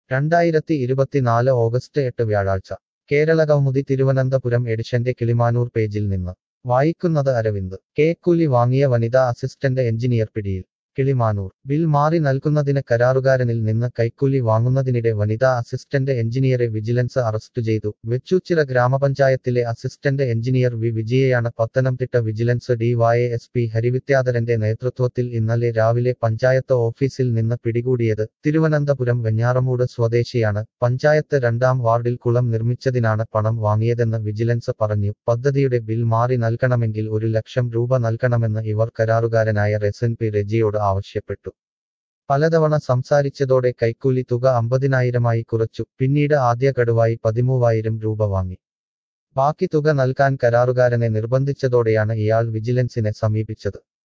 രണ്ടായിരത്തി ഇരുപത്തിനാല് ഓഗസ്റ്റ് എട്ട് വ്യാഴാഴ്ച കേരള കൗമുദി തിരുവനന്തപുരം എഡിഷന്റെ കിളിമാനൂർ പേജിൽ നിന്ന് വായിക്കുന്നത് അരവിന്ദ് കേക്കൂലി വാങ്ങിയ വനിതാ അസിസ്റ്റന്റ് എഞ്ചിനീയർ പിടിയിൽ കിളിമാനൂർ ബിൽ മാറി നൽകുന്നതിന് കരാറുകാരനിൽ നിന്ന് കൈക്കൂലി വാങ്ങുന്നതിനിടെ വനിതാ അസിസ്റ്റന്റ് എഞ്ചിനീയറെ വിജിലൻസ് അറസ്റ്റ് ചെയ്തു വെച്ചൂച്ചിറ ഗ്രാമപഞ്ചായത്തിലെ അസിസ്റ്റന്റ് എഞ്ചിനീയർ വി വിജയയാണ് പത്തനംതിട്ട വിജിലൻസ് ഡിവൈഎസ്പി ഹരിവിദ്യാധരന്റെ നേതൃത്വത്തിൽ ഇന്നലെ രാവിലെ പഞ്ചായത്ത് ഓഫീസിൽ നിന്ന് പിടികൂടിയത് തിരുവനന്തപുരം വെഞ്ഞാറമൂട് സ്വദേശിയാണ് പഞ്ചായത്ത് രണ്ടാം വാർഡിൽ കുളം നിർമ്മിച്ചതിനാണ് പണം വാങ്ങിയതെന്ന് വിജിലൻസ് പറഞ്ഞു പദ്ധതിയുടെ ബിൽ മാറി നൽകണമെങ്കിൽ ഒരു ലക്ഷം രൂപ നൽകണമെന്ന് ഇവർ കരാറുകാരനായ റെസൻ പി റെജിയോട് ആവശ്യപ്പെട്ടു പലതവണ സംസാരിച്ചതോടെ കൈക്കൂലി തുക അമ്പതിനായിരമായി കുറച്ചു പിന്നീട് ആദ്യ ഗഡുവായി പതിമൂവായിരം രൂപ വാങ്ങി ബാക്കി തുക നൽകാൻ കരാറുകാരനെ നിർബന്ധിച്ചതോടെയാണ് ഇയാൾ വിജിലൻസിനെ സമീപിച്ചത്